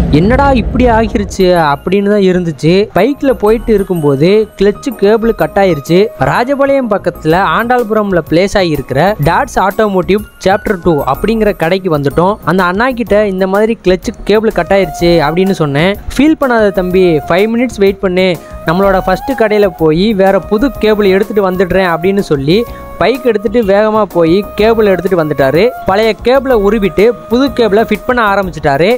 என்னடா இப்படி ஆகிருச்சு அப்படின்னு தான் இருந்துச்சு பைக்ல போயிட்டு இருக்கும்போது கிளச்சு கேபிள் கட் ஆயிருச்சு ராஜபாளையம் பக்கத்துல ஆண்டாள்புரம்ல பிளேஸ் ஆகியிருக்கிற டாட்ஸ் ஆட்டோமோட்டிவ் சாப்டர் டூ அப்படிங்கிற கடைக்கு வந்துட்டோம் அந்த அண்ணா கிட்ட இந்த மாதிரி கிளச்சு கேபிள் கட் ஆயிருச்சு அப்படின்னு சொன்னேன் ஃபீல் பண்ணாத தம்பி ஃபைவ் மினிட்ஸ் வெயிட் பண்ணு நம்மளோட ஃபர்ஸ்ட் கடையில் போய் வேற புது கேபிள் எடுத்துட்டு வந்துடுறேன் அப்படின்னு சொல்லி பைக் எடுத்துட்டு வேகமாக போய் கேபிள் எடுத்துட்டு வந்துட்டாரு பழைய கேபிளை உருவிட்டு புது கேபிளை ஃபிட் பண்ண ஆரம்பிச்சிட்டாரு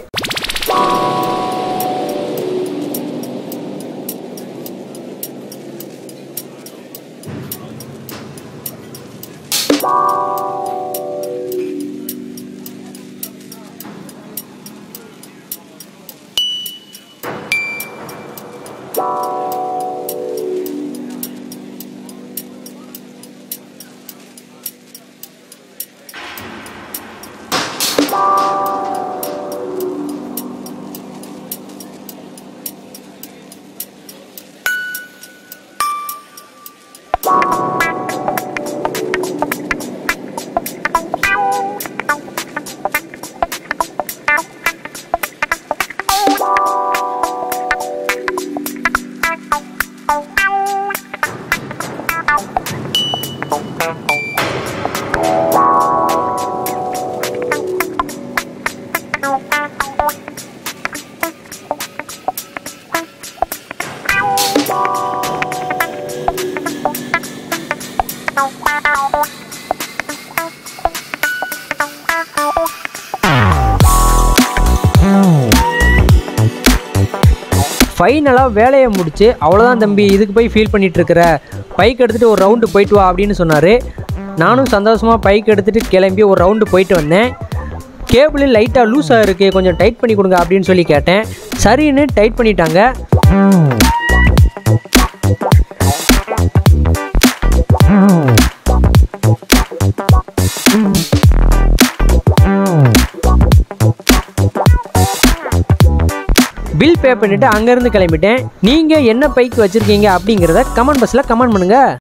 ஃபைனலாக வேலையை முடிச்சு அவ்வளோதான் தம்பி இதுக்கு போய் ஃபீல் பண்ணிட்டு இருக்கிற பைக் எடுத்துகிட்டு ஒரு ரவுண்டு போயிட்டு வா அப்படின்னு சொன்னார் நானும் சந்தோஷமாக பைக் எடுத்துகிட்டு கிளம்பி ஒரு ரவுண்டு போயிட்டு வந்தேன் கேபிள் லைட்டாக லூஸாக இருக்குது கொஞ்சம் டைட் பண்ணி கொடுங்க அப்படின்னு சொல்லி கேட்டேன் சரின்னு டைட் பண்ணிட்டாங்க பில் பே பண்ணிவிட்டு அங்கேருந்து கிளம்பிட்டேன் நீங்கள் என்ன பைக் வச்சுருக்கீங்க அப்படிங்கிறத கமெண்ட் பாக்ஸில் கமெண்ட் பண்ணுங்கள்